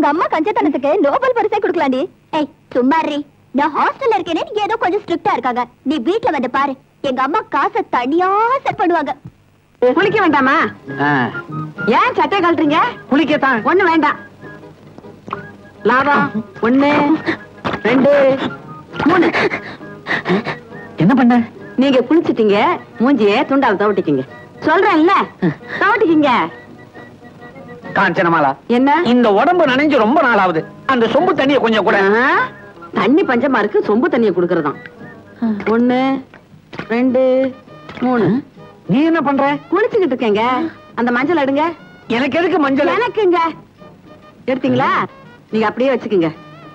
உங்க அம்மா கஞ்சத்தனத்துக்கு நோபல் பரிசே கொடுக்கலாண்டி ஏய் சும்மா இருடி. நான் ஹாஸ்டல்ல இருக்கேனே நீ ஏதோ கொஞ்சம் ஸ்ட்ரிக்ட்டா இருக்காங்க நீ வீட்ல வந்து பாரு எங்க அம்மா காசை தனியா செட் பண்ணுவாங்க குளிக்க வேண்டாமா ஏன் சட்டை கழட்டுறீங்க குளிக்கத்தான் ஒண்ணு வேண்டாம் லாபம் ஒண்ணு ரெண்டு மூணு என்ன பண்ண நீங்க குளிச்சிட்டீங்க மூஞ்சிய துண்டால தவட்டிக்கிங்க சொல்றேன்ல தவட்டிக்கிங்க காஞ்சனமாலா என்ன இந்த உடம்பு நனைஞ்சு ரொம்ப நாள் ஆகுது அந்த சொம்பு தண்ணிய கொஞ்சம் கூட ஆ, தண்ணி பஞ்சமா இருக்கு சொம்பு தண்ணிய குடுக்கறதாம் ஒண்ணு ரெண்டு மூணு நீ என்ன பண்ற குளிச்சுக்கிட்டு இருக்கேங்க அந்த மஞ்சள் எடுங்க எனக்கு எதுக்கு மஞ்சள் எனக்குங்க எடுத்தீங்களா நீங்க அப்படியே வச்சுக்கோங்க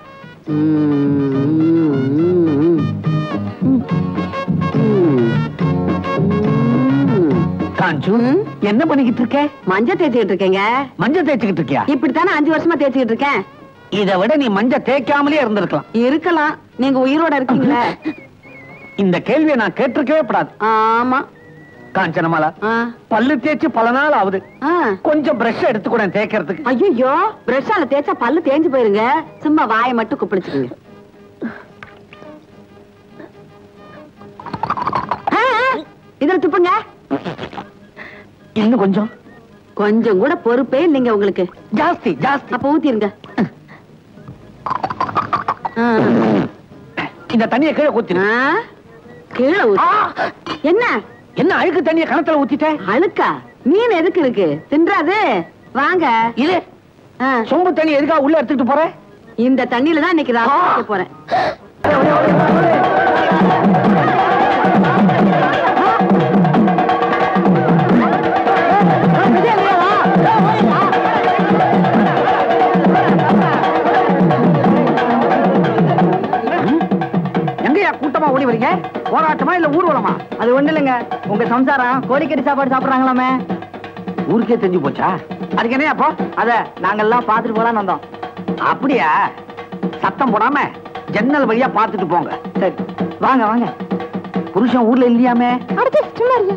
காஞ்சு ம்? என்ன பண்ணிக்கிட்டு இருக்க மஞ்சள் தேய்ச்சிக்கிட்டு இருக்கேங்க மஞ்சள் தேய்ச்சிக்கிட்டு இருக்கியா இப்படித்தானே அஞ்சு வருஷமா தேய்ச்சிக்கிட்டு இருக்கேன் இதை விட நீ மஞ்சள் தேய்க்காமலே இருந்திருக்கலாம் இருக்கலாம் நீங்க உயிரோட இருக்கீங்களே இந்த கேள்வியை நான் கேட்டிருக்கவே கூடாது ஆமா காஞ்சனமாலா ஆ, பல்லு தேய்ச்சு பல நாள் ஆகுது ஆ. கொஞ்சம் பிரஷ் எடுத்துக்கூட தேய்க்கிறதுக்கு ஐயோ பிரஷால தேய்ச்சா பல்லு தேஞ்சு போயிருங்க சும்மா வாயை மட்டும் குப்பிடிச்சுக்குங்க ஆ, ஆ, இதுல துப்புங்க இன்னும் கொஞ்சம் கொஞ்சம் கூட பொறுப்பே இல்லைங்க உங்களுக்கு ஜாஸ்தி ஜாஸ்தி அப்ப ஊத்திருங்க ஆ. இந்த தண்ணியை கீழே ஊத்திரு ஆ, கீழே ஊத்து. ஆ! என்ன என்ன அழுக்கு தண்ணியை கணத்துல ஊத்திட்ட அழுக்கா மீன் எதுக்கு இருக்கு தின்றாது வாங்க இது ஆ, சொம்பு தண்ணி எதுக்காக உள்ள எடுத்துட்டு போற இந்த தண்ணியில தான் இன்னைக்கு நான் குளிக்க போறேன் எங்கயா கூட்டமா ஓடி வரீங்க போராட்டமா இல்ல ஊர்வலமா அது ஒண்ணு இல்லைங்க உங்க சம்சாரம் கோழிக்கறி சாப்பாடு சாப்பிடுறாங்களாமே ஊருக்கே தெரிஞ்சு போச்சா அதுக்கு என்ன அப்போ அத நாங்கெல்லாம் பாத்துட்டு போலான்னு வந்தோம் அப்படியா சத்தம் போடாம ஜன்னல் வழியா பார்த்துட்டு போங்க சரி வாங்க வாங்க புருஷன் ஊர்ல இல்லையாமே அடுத்து சும்மா இருங்க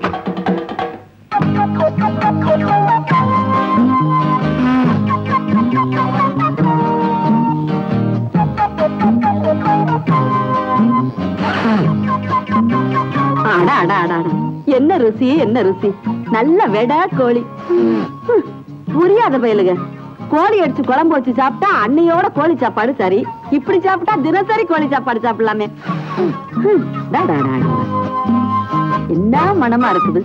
அடா, அடா, அடா, அடா. என்ன ருசி என்ன ருசி நல்ல வெடா கோழி ஹம், புரியாத பயலுங்க கோழி அடிச்சு குழம்பு வச்சு சாப்பிட்டா அன்னையோட கோழி சாப்பாடு சரி இப்படி சாப்பிட்டா தினசரி கோழி சாப்பாடு சாப்பிடலாமே ஹம், டா, டா, டா, டா. என்ன மனமா இருக்குது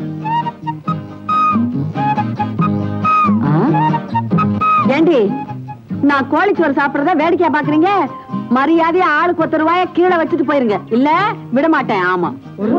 ஆ? ஏண்டி நான் கோழிச்சோறு சாப்பிடுறத வேடிக்கையா பாக்குறீங்க மரியாதையா ஆளுக்கு ஒருத்தர் ரூபாய கீழே வச்சுட்டு போயிருங்க இல்ல விட மாட்டேன் ஆமா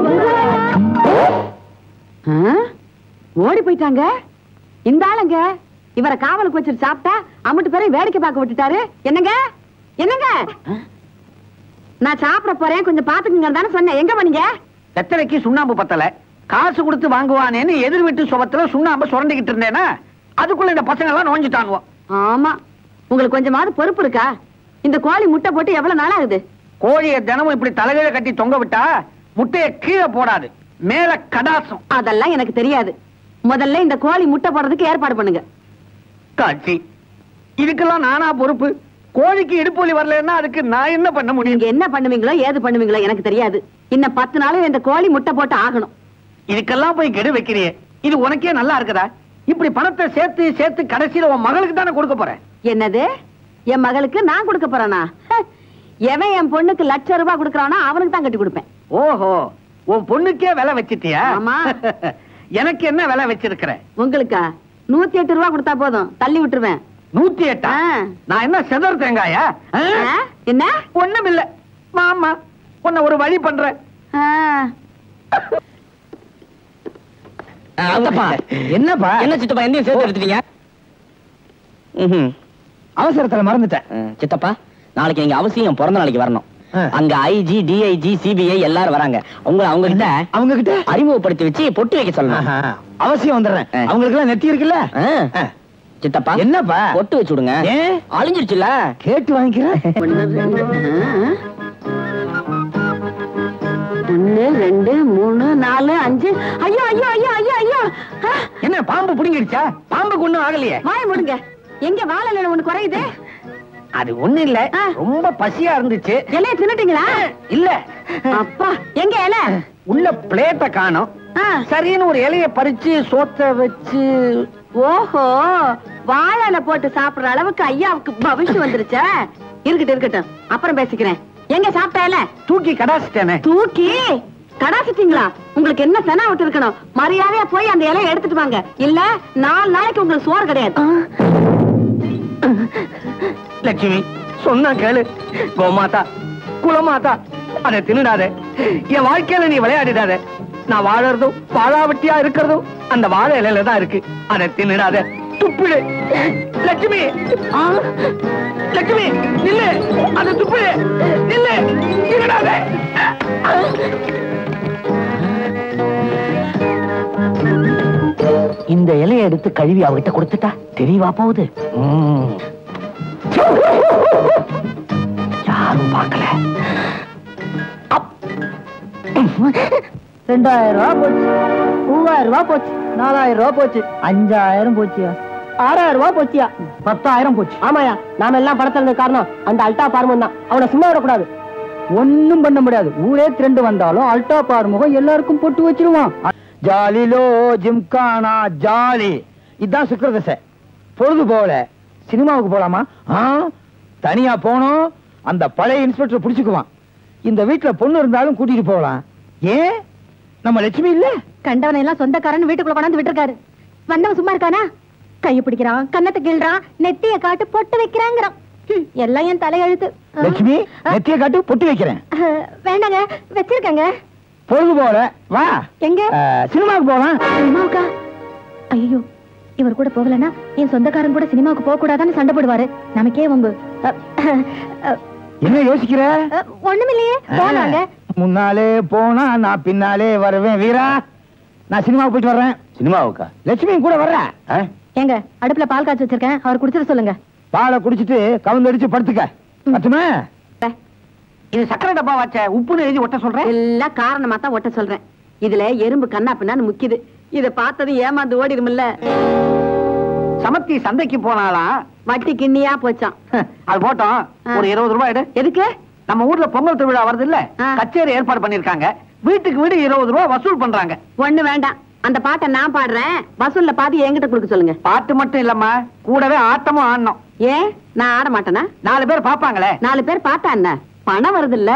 ஆ? ஓடி போயிட்டாங்க இந்த ஆளுங்க இவரை காவலுக்கு வச்சுட்டு சாப்பிட்டா அம்மட்டு பேரை வேடிக்கை பார்க்க விட்டுட்டாரு என்னங்க என்னங்க நான் சாப்பிட போறேன் கொஞ்சம் பாத்துக்குங்க தானே சொன்னேன் எங்க பண்ணீங்க வெத்தலைக்கு சுண்ணாம்பு பத்தல காசு கொடுத்து வாங்குவானேன்னு எதிர் வீட்டு சுபத்துல சுண்ணாம்பு சுரண்டிக்கிட்டு இருந்தேனா அதுக்குள்ள இந்த பசங்க எல்லாம் நோஞ்சுட்டானுவோம் ஆமா உங்களுக்கு கொஞ்சமாவது பொறுப்பு இருக்கா இந்த கோழி முட்டை போட்டு எவ்வளவு நாள் ஆகுது கோழியை தினமும் இப்படி தலைகீழ கட்டி தொங்க விட்டா முட்டைய கீழே போடாது மேல கடாசம் அதெல்லாம் எனக்கு தெரியாது முதல்ல இந்த கோழி முட்டை போடுறதுக்கு ஏற்பாடு பண்ணுங்க காட்சி இதுக்கெல்லாம் நானா பொறுப்பு கோழிக்கு இடுப்பு வலி வரலன்னா அதுக்கு நான் என்ன பண்ண முடியும் நீங்க என்ன பண்ணுவீங்களோ ஏது பண்ணுவீங்களோ எனக்கு தெரியாது இன்னும் பத்து நாளும் இந்த கோழி முட்டை போட்டு ஆகணும் இதுக்கெல்லாம் போய் கெடு வைக்கிறியே இது உனக்கே நல்லா இருக்குதா இப்படி பணத்தை சேர்த்து சேர்த்து கடைசியில உன் மகளுக்கு தானே கொடுக்க போறேன் என்னது என் மகளுக்கு நான் கொடுக்க போறேனா ஹ, எவன் என் பொண்ணுக்கு லட்சம் ரூபாய் கொடுக்கறானோ அவனுக்கு தான் கட்டி கொடுப்பேன் ஓஹோ உன் பொண்ணுக்கே விலை வச்சிட்டியா ஆமா. எனக்கு என்ன விலை வச்சிருக்கிற உங்களுக்கா நூத்தி எட்டு ரூபாய் கொடுத்தா போதும் தள்ளி விட்டுருவேன் நூத்தி எட்டா ஆ. நான் என்ன செதர் தேங்காயா ஆ? ஆ? என்ன ஒண்ணும் இல்ல மாமா உன்னை ஒரு வழி பண்றேன் ஆ, அத்தப்பா என்னப்பா என்ன சித்தப்பா என்னையும் சேர்த்து எடுத்துட்டீங்க அவசரத்துல மறந்துட்டேன் சித்தப்பா நாளைக்கு நீங்க அவசியம் பிறந்த நாளைக்கு வரணும் ஆ. அங்க ஐஜி டிஐஜி சிபிஐ எல்லாரும் வராங்க உங்களை அவங்க கிட்ட அவங்க கிட்ட அறிமுகப்படுத்தி வச்சு பொட்டு வைக்க சொல்லணும் அவசியம் வந்துடுறேன் ஆ. அவங்களுக்கு எல்லாம் நெத்தி இருக்குல்ல ஆ. சித்தப்பா என்னப்பா பொட்டு வச்சு விடுங்க ஏன்? அழிஞ்சிருச்சுல கேட்டு வாங்கிக்கிறேன் ஒண்ணு ரெண்டு ஆ. ஒண்ணு ரெண்டு மூணு நாலு அஞ்சு ஐயோ ஐயோ ஐயோ ஐயோ ஐயோ ஆ, என்ன பாம்பு புடுங்கிடுச்சா பாம்புக்கு ஒண்ணும் ஆகலையே வாய முடுங்க எங்க வாழல ஒண்ணு குறையுது அது ஒண்ணு இல்ல ஆ. ரொம்ப பசியா இருந்துச்சு இலைய தின்னுட்டீங்களா இல்ல அப்பா எங்க இலை உள்ள பிளேட்ட காணோம் ஆ, சரின்னு ஒரு இலைய பறிச்சு சோத்த வச்சு ஓஹோ வாழை போட்டு சாப்பிடுற அளவுக்கு ஐயாவுக்கு பவிஷ்யம் வந்துருச்சா இருக்கட்டும் இருக்கட்டும் அப்புறம் பேசிக்கிறேன் எங்க சாப்பிட்ட இலை தூக்கி கடாசிட்டேனே தூக்கி கடாசிட்டீங்களா உங்களுக்கு என்ன செனா விட்டு இருக்கணும் மரியாதையா போய் அந்த இலைய எடுத்துட்டு வாங்க இல்ல நாலு நாளைக்கு உங்களுக்கு சோறு கிடையாது லட்சுமி சொன்னா கேளு கோமாதா குலமாதா அதை தின்னுடாத என் வாழ்க்கையில நீ விளையாடிடாத நான் வாழறதும் வாழாவட்டியா இருக்கிறதும் அந்த வாழை இலையில தான் இருக்கு அதை தின்னுடாத துப்பிடு லட்சுமி ஆ, லட்சுமி நில்லு அதை துப்பிடு நில்லு தின்னுடாத இந்த இலையை எடுத்து கழுவி அவகிட்ட கொடுத்துட்டா தெரியவா போகுது ம். யாரும் பார்க்கல ரெண்டாயிரம் ரூபாய் போச்சு மூவாயிரம் ரூபாய் போச்சு நாலாயிரம் ரூபாய் போச்சு அஞ்சாயிரம் போச்சியா ஆறாயிரம் ரூபாய் போச்சியா பத்தாயிரம் போச்சு ஆமாயா நாம எல்லாம் பணத்துல இருந்த காரணம் அந்த அல்டா பார்மன் தான் அவனை சும்மா விடக்கூடாது ஒண்ணும் பண்ண முடியாது ஊரே திரண்டு வந்தாலும் அல்டா பார்முகம் எல்லாருக்கும் பொட்டு வச்சிருவான் ஜாலிலோ ஜிம்கானா ஜாலி இதுதான் சுக்கிரதசை பொழுது போல சினிமாவுக்கு போலாமா ஆ தனியா போனோம் அந்த பழைய இன்ஸ்பெக்டர் புடிச்சுக்குவான் இந்த வீட்டுல பொண்ணு இருந்தாலும் கூட்டிட்டு போகலாம் ஏன் நம்ம லட்சுமி இல்ல கண்டவனை எல்லாம் சொந்தக்காரன் வீட்டுக்குள்ள கொண்டாந்து விட்டுருக்காரு வந்தவன் சும்மா இருக்கானா கைய பிடிக்கிறான் கன்னத்தை கிள்றான் நெத்திய காட்டு பொட்டு வைக்கிறாங்கிறான் ஹம், எல்லாம் என் தலையெழுத்து ஆ. லட்சுமி நெத்திய காட்டு பொட்டு வைக்கிறேன் அஹ், வேண்டாங்க வச்சிருக்கேங்க பொழுது போல வா எங்க அஹ், சினிமாவுக்கு போலாம் சினிமாவுக்கா ஐயோ இவர் கூட போகலன்னா என் சொந்தக்காரன் கூட சினிமாவுக்கு போக கூடாதான்னு சண்டை போடுவாரு நமக்கே வம்பு அஹ், அஹ், அஹ், என்ன யோசிக்கிற அஹ், ஒண்ணுமில்லையே போனாங்க முன்னாலே போனா நான் பின்னாலே வருவேன் வீரா நான் சினிமாவுக்கு போயிட்டு வர்றேன் சினிமாவுக்கா லட்சுமி கூட வர்றேன் ஏங்க அடுப்புல பால் காய்ச்சி வச்சிருக்கேன் அவர் குடிச்சிட சொல்லுங்க பாலை குடிச்சிட்டு கவுந்தடிச்சு படுத்துக்க பத்துமா இது சக்கரை டப்பா வச்ச உப்புன்னு எழுதி ஒட்ட சொல்றேன் எல்லாம் காரணமா தான் ஒட்ட சொல்றேன் இதுல எறும்பு கண்ணா பின்னான்னு முக்கிது இத பார்த்ததும் ஏமாந்து ஓடிடுமில்ல சமத்தி சந்தைக்கு போனாலாம் வட்டி கிண்ணியா போச்சான் அது போட்டோம் ஆ. ஒரு இருபது ரூபாய் எடு எதுக்கு நம்ம ஊர்ல பொங்கல் திருவிழா வருது இல்ல ஆ. கச்சேரி ஏற்பாடு பண்ணிருக்காங்க வீட்டுக்கு வீடு இருபது ரூபாய் வசூல் பண்றாங்க ஒண்ணு வேண்டாம் அந்த பாட்டை நான் பாடுறேன் வசூல்ல பாதி என்கிட்ட கொடுக்க சொல்லுங்க பாட்டு மட்டும் இல்லம்மா கூடவே ஆட்டமும் ஆடணும் ஏன் நான் ஆட மாட்டேனா நாலு பேர் பாப்பாங்களே நாலு பேர் பார்த்தா என்ன பணம் வருது இல்ல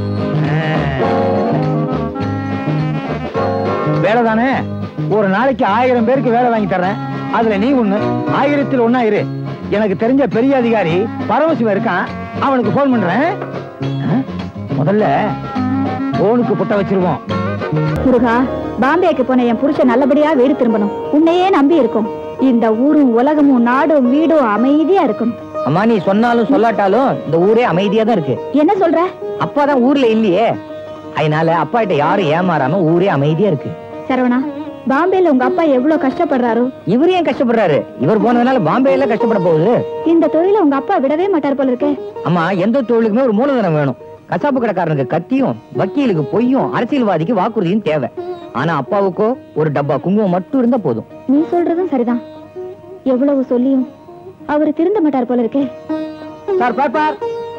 வேலை தானே ஒரு நாளைக்கு ஆயிரம் பேருக்கு வேலை வாங்கி தர்றேன் அதுல நீ ஒண்ணு ஆயிரத்தில் ஒண்ணா இரு எனக்கு தெரிஞ்ச பெரிய அதிகாரி பரமசிவம் இருக்கான் அவனுக்கு போன் பண்றேன் ஆ? முதல்ல போனுக்கு புட்ட வச்சிருவோம் முருகா பாம்பேக்கு போன என் புருஷன் நல்லபடியா வீடு திரும்பணும் உன்னையே நம்பி இருக்கும் இந்த ஊரும் உலகமும் நாடும் வீடும் அமைதியா இருக்கும் அம்மா நீ சொன்னாலும் சொல்லாட்டாலும் இந்த ஊரே அமைதியா தான் இருக்கு என்ன சொல்ற அப்பா தான் ஊர்ல இல்லையே அதனால அப்பா கிட்ட யாரும் ஏமாறாம ஊரே அமைதியா இருக்கு சரவணா பாம்பேல உங்க அப்பா எவ்வளவு கஷ்டப்படுறாரு இவர் ஏன் கஷ்டப்படுறாரு இவர் போனதுனால பாம்பேல கஷ்டப்பட போகுது இந்த தொழில உங்க அப்பா விடவே மாட்டார் போல இருக்கே அம்மா எந்த தொழிலுக்குமே ஒரு மூலதனம் வேணும் கசாப்பு கடைக்காரனுக்கு கத்தியும் வக்கீலுக்கு பொய்யும் அரசியல்வாதிக்கு வாக்குறுதியும் தேவை ஆனா அப்பாவுக்கோ ஒரு டப்பா குங்குமம் மட்டும் இருந்தா போதும் நீ சொல்றதும் சரிதான் எவ்வளவு சொல்லியும் அவரு திருந்த மாட்டார் போல இருக்கே சார் பாப்பார்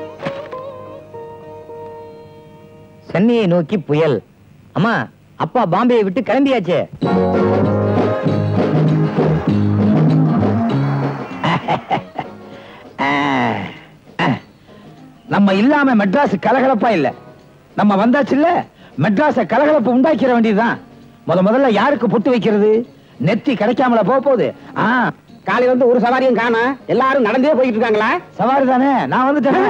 சென்னையை நோக்கி புயல் அம்மா அப்பா பாம்பேயை விட்டு கிளம்பியாச்சே நம்ம இல்லாம மெட்ராஸ் கலகலப்பா இல்ல நம்ம வந்தாச்சு இல்ல மெட்ராஸ கலகலப்பு உண்டாக்கிற வேண்டியதுதான் முத முதல்ல யாருக்கு புட்டு வைக்கிறது நெத்தி கிடைக்காமல போக போகுது ஆ காலை வந்து ஒரு சவாரியும் காணா எல்லாரும் நடந்தே போயிட்டு இருக்காங்களா சவாரி தானே நான் வந்துட்டேன்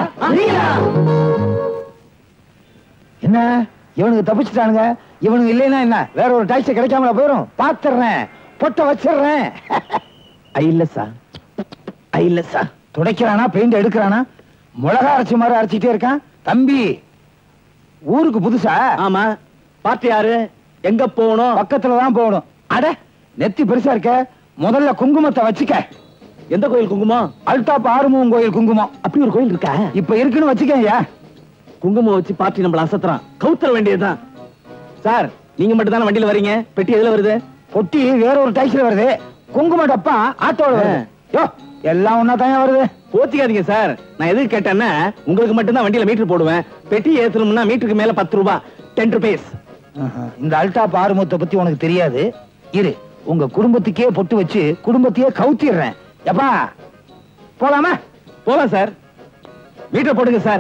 என்ன இவனுக்கு தப்பிச்சுட்டானுங்க இவனுக்கு இல்லைன்னா என்ன வேற ஒரு டாக்ஸி கிடைக்காமல போயிரும் பாத்துறேன் பொட்ட வச்சிடுறேன் இல்ல சார் இல்ல சார் துடைக்கிறானா பெயிண்ட் எடுக்கிறானா மிளகா அரைச்சி மாதிரி அரைச்சிட்டே இருக்கான் தம்பி ஊருக்கு புதுசா ஆமா பார்ட்டி யாரு எங்க போகணும் பக்கத்துல தான் போகணும் அட நெத்தி பெருசா இருக்க முதல்ல குங்குமத்தை வச்சுக்க எந்த கோயில் குங்குமம் அல்டாப் ஆறுமுகம் கோயில் குங்குமம் அப்படி ஒரு கோயில் இருக்கா இப்ப இருக்குன்னு வச்சுக்கய்யா குங்குமம் வச்சு பார்ட்டி நம்மள அசத்துறான் கவுத்தர வேண்டியதுதான் சார் நீங்க மட்டும் தானே வண்டியில வரீங்க பெட்டி எதுல வருது பொட்டி வேற ஒரு டாக்ஸில வருது குங்கும டப்பா ஆட்டோல வருது யோ எல்லாம் ஒன்னா தான் வருது கோச்சிக்காதீங்க சார் நான் எதுக்கு கேட்டேன்னா உங்களுக்கு மட்டும்தான் வண்டியில மீட்டர் போடுவேன் பெட்டி ஏத்தணும்னா மீட்டருக்கு மேல பத்து ரூபாய் டென் ருபீஸ் ஆஹா. இந்த அல்டாப் ஆறுமுகத்தை பத்தி உனக்கு தெரியாது இரு உங்க குடும்பத்துக்கே பொட்டு வச்சு குடும்பத்தையே கவுத்திடுறேன் எப்பா போலாமா போலாம் சார் மீட்டர் போடுங்க சார்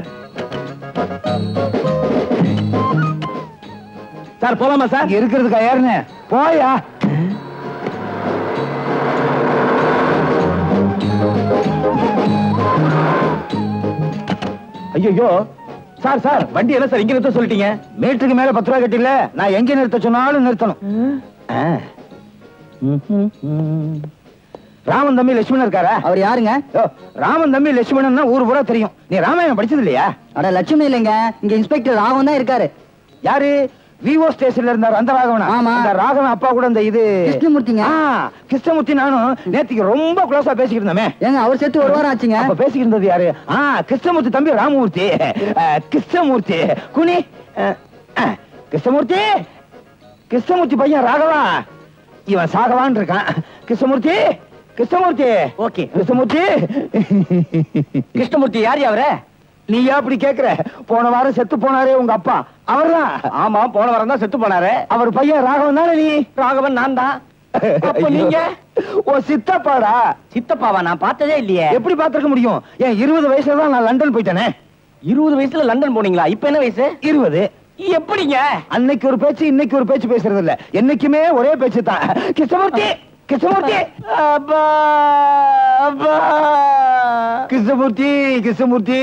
சார் போலாமா சார் இங்க இருக்கிறதுக்கா யாருன்னு போயா ஐயோ சார் சார் வண்டி என்ன சார் இங்க நிறுத்த சொல்லிட்டீங்க மீட்டருக்கு மேல பத்து ரூபா கட்டில நான் எங்க நிறுத்த சொன்னாலும் நிறுத்தணும் ஆ. ம்ஹும். ம். ராமன் தம்பி லட்சுமணன் இருக்காரா அவர் யாருங்க ஓ, ராமன் தம்பி லட்சுமணன் ஊர் பூரா தெரியும் நீ ராமாயணம் படிச்சது இல்லையா அட லட்சுமி இல்லைங்க இங்க இன்ஸ்பெக்டர் ராகவன் தான் இருக்காரு யாரு விவோ ஸ்டேஷன்ல இருந்தார் அந்த ராகவனா ஆமா. அந்த ராகவன் அப்பா கூட இந்த இது கிருஷ்ணமூர்த்திங்க. ஆ, கிருஷ்ணமூர்த்தி நானும் நேத்திக்கு ரொம்ப க்ளோஸா பேசிக்கிட்டு இருந்தோமே ஏங்க அவர் செத்து ஒரு வாரம் ஆச்சுங்க அப்ப பேசிக்கிட்டு இருந்தது யாரு ஆ கிருஷ்ணமூர்த்தி தம்பி ராமமூர்த்தி அஹ், கிருஷ்ணமூர்த்தி குனி அஹ், அஹ், கிருஷ்ணமூர்த்தி கிருஷ்ணமூர்த்தி பையன் ராகவா இவன் சாகவான் இருக்கான் கிருஷ்ணமூர்த்தி கிருஷ்ணமூர்த்தி ஓகே கிருஷ்ணமூர்த்தி கிருஷ்ணமூர்த்தி யார் அவரே நீ ஏன் அப்படி கேக்குற போன வாரம் செத்து போனாரே உங்க அப்பா அவர்தான் ஆமா போன வாரம் தான் செத்து போனாரு அவர் பையன் ராகவன் தானே நீ ராகவன் நான் தான் அப்ப நீங்க ஓ சித்தப்பாடா சித்தப்பாவா நான் பார்த்ததே இல்லையே எப்படி பார்த்திருக்க முடியும் ஏன் இருபது வயசுல தான் நான் லண்டன் போயிட்டேனே இருபது வயசுல லண்டன் போனீங்களா இப்ப என்ன வயசு இருபது எப்படிங்க அன்னைக்கு ஒரு பேச்சு இன்னைக்கு ஒரு பேச்சு பேசுறது இல்ல என்னைக்குமே ஒரே பேச்சு தான் கிருஷ்ணமூர்த்தி கிருஷ்ணமூர்த்தி அப்பா அப்பா கிருஷ்ணமூர்த்தி கிருஷ்ணமூர்த்தி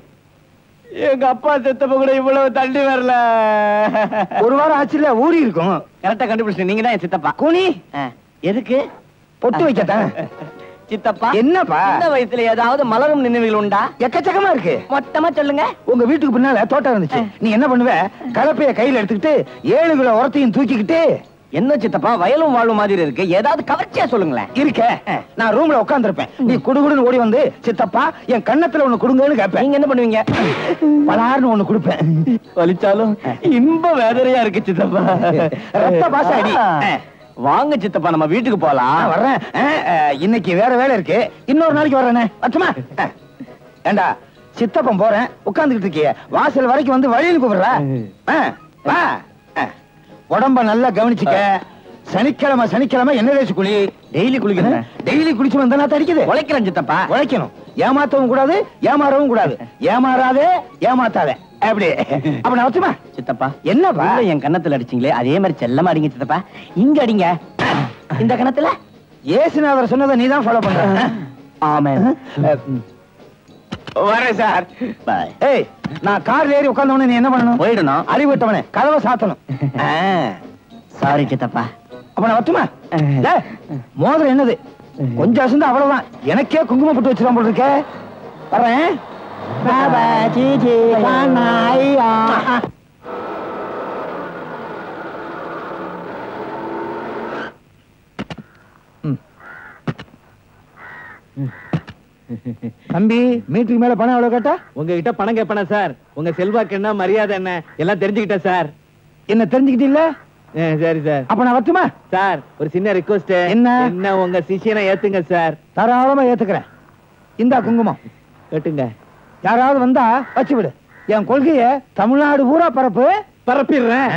எங்க அப்பா செத்தப்ப கூட இவ்வளவு தள்ளி வரல ஒரு வாரம் ஆச்சுல ஊறி இருக்கும் கரெக்டா கண்டுபிடிச்சு நீங்க தான் என் சித்தப்பா கூனி ஆ, எதுக்கு பொட்டு வைக்கத்தான் சித்தப்பா என்னப்பா இந்த வயசுல ஏதாவது மலரும் நினைவுகள் உண்டா எக்கச்சக்கமா இருக்கு மொத்தமா சொல்லுங்க உங்க வீட்டுக்கு பின்னால தோட்டம் இருந்துச்சு நீ என்ன பண்ணுவ கலப்பைய கையில எடுத்துக்கிட்டு ஏழு கிலோ உரத்தையும் தூக்கிக்கிட்டு என்ன சித்தப்பா வயலும் வாழும் மாதிரி இருக்கு ஏதாவது கவர்ச்சியா சொல்லுங்களேன் இருக்க நான் ரூம்ல உட்கார்ந்திருப்பேன் நீ குடுகுடுன்னு ஓடி வந்து சித்தப்பா என் கண்ணத்துல ஒண்ணு கொடுங்கன்னு கேட்பேன் நீங்க என்ன பண்ணுவீங்க பலார்னு ஒண்ணு கொடுப்பேன் வலிச்சாலும் இன்ப வேதனையா இருக்கு சித்தப்பா ரத்த பாசம் அடி. ஆ, வாங்க சித்தப்பா நம்ம வீட்டுக்கு நான் போலாம் வர்றேன் ஆ, ஆ, இன்னைக்கு வேற வேலை இருக்கு இன்னொரு நாளைக்கு வர்றேனே அச்சுமா ஏண்டா சித்தப்பன் போறேன் உட்கார்ந்துகிட்டு இருக்கிய வாசல் வரைக்கும் வந்து வழியில் கூப்பிடுற ஆ, வா ஆ. உடம்ப நல்லா கவனிச்சுக்க சனிக்கிழமை சனிக்கிழமை என்ன தேய்ச்சி குளி டெய்லி குளிக்கிறேன் டெய்லி குளிச்சு வந்தா நான் தடிக்குது உழைக்கிறேன் சித்தப்பா உழைக்கணும் ஏமாத்தவும் கூடாது ஏமாறவும் கூடாது ஏமாறாதே ஏமாத்தாதே அப்படி அப்ப நான் வச்சுமா சித்தப்பா என்னப்பா உள்ள என் கன்னத்துல அடிச்சீங்களே அதே மாதிரி செல்லமா அடிங்க சித்தப்பா இங்க அடிங்க இந்த கணத்துல ஏசுநாதர் சொன்னதை நீ தான் ஃபாலோ பண்ற ஆமா வரேன் சார் பாய் ஏய் நான் கார்ல ஏறி உட்கார்ந்தவனே நீ என்ன பண்ணணும் போயிடணும் அறிவிட்டவனே கதவை சாத்தணும் ஆ, சாரி சித்தப்பா அப்ப நான் வட்டுமா டேய், மோதிரம் என்னது கொஞ்சம் அசந்து அவ்வளவுதான் எனக்கே குங்குமம் போட்டு வச்சிருவான் போல இருக்கே வர்றேன் பாபா, ஜிஜி, கானா, ஐயா. தம்பி மீட்டருக்கு மேல பணம் எவ்வளவு கேட்டா உங்ககிட்ட பணம் கேட்பனா சார் உங்க செல்வாக்கு என்ன மரியாதை என்ன எல்லாம் தெரிஞ்சுக்கிட்டேன் சார் என்ன தெரிஞ்சுக்கிட்டீங்கள சரி சார் அப்ப நான் வட்டுமா சார் ஒரு சின்ன ரிக்வஸ்ட் என்ன? என்ன உங்க சிஷியனை ஏத்துங்க சார் தாராளமா ஏத்துக்கிறேன் இந்தா குங்குமம் கட்டுங்க யாராவது வந்தா வச்சு விடு என் கொள்கைய தமிழ்நாடு பூரா பரப்பு பரப்பிடுறேன்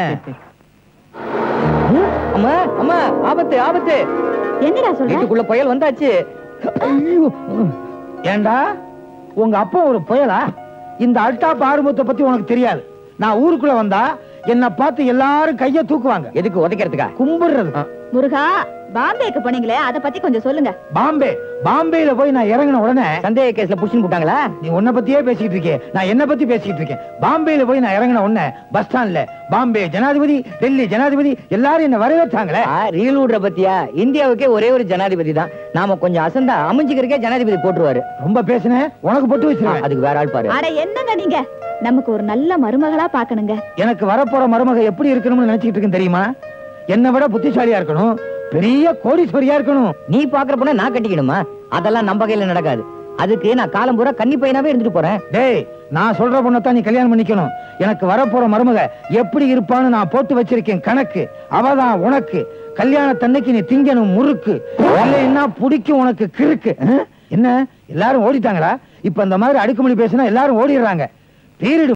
அம்மா அம்மா ஆபத்து ஆபத்து என்னடா சொல்ற வீட்டுக்குள்ள புயல் வந்தாச்சு ஐயோ. ஏண்டா உங்க அப்பா ஒரு புயலா இந்த அல்டாப் ஆறுமுகத்தை பத்தி உனக்கு தெரியாது நான் ஊருக்குள்ள வந்தா என்ன பார்த்து எல்லாரும் கைய தூக்குவாங்க எதுக்கு உதைக்கிறதுக்கா கும்பிடுறது முருகா பாம்பேக்கு போனீங்களே அத பத்தி கொஞ்சம் சொல்லுங்க பாம்பே பாம்பேல போய் நான் இறங்கின உடனே சந்தேக கேஸ்ல புடிச்சு போட்டாங்களா நீ உன்னை பத்தியே பேசிட்டு இருக்கே நான் என்ன பத்தி பேசிட்டு இருக்கேன் பாம்பேல போய் நான் இறங்கின உடனே பஸ் ஸ்டாண்ட்ல பாம்பே ஜனாதிபதி டெல்லி ஜனாதிபதி எல்லாரும் என்ன வரவேற்றாங்களே ரீல் விடுற பத்தியா இந்தியாவுக்கே ஒரே ஒரு ஜனாதிபதி தான் நாம கொஞ்சம் அசந்தா அமைஞ்சுக்கிறக்கே ஜனாதிபதி போட்டுருவாரு ரொம்ப பேசினேன் உனக்கு போட்டு வச்சிருவேன் அதுக்கு வேற ஆள் பாரு அட என்னங்க நீங்க நமக்கு ஒரு நல்ல மருமகளா பாக்கணுங்க எனக்கு வரப்போற மருமக எப்படி இருக்கணும்னு நினைச்சிட்டு இருக்கேன் தெரியுமா என்னை விட புத்திசாலியா இருக்கணும் பெரிய கோடீஸ்வரியா இருக்கணும் நீ பாக்குற பொண்ணை நான் கட்டிக்கணுமா அதெல்லாம் நம்ம கையில நடக்காது அதுக்கு நான் காலம் பூரா கன்னி பையனாவே இருந்துட்டு போறேன் டேய் நான் சொல்ற பொண்ணத்தான் நீ கல்யாணம் பண்ணிக்கணும் எனக்கு வரப்போற மருமக எப்படி இருப்பான்னு நான் போட்டு வச்சிருக்கேன் கணக்கு அவதான் உனக்கு கல்யாணத்தன்னைக்கு நீ திங்கணும் முறுக்கு இல்லைன்னா பிடிக்கும் உனக்கு கிறுக்கு ஆ? என்ன எல்லாரும் ஓடிட்டாங்களா இப்ப இந்த மாதிரி அடுக்குமொழி பேசினா எல்லாரும் ஓடிடுறாங்க பீரியட்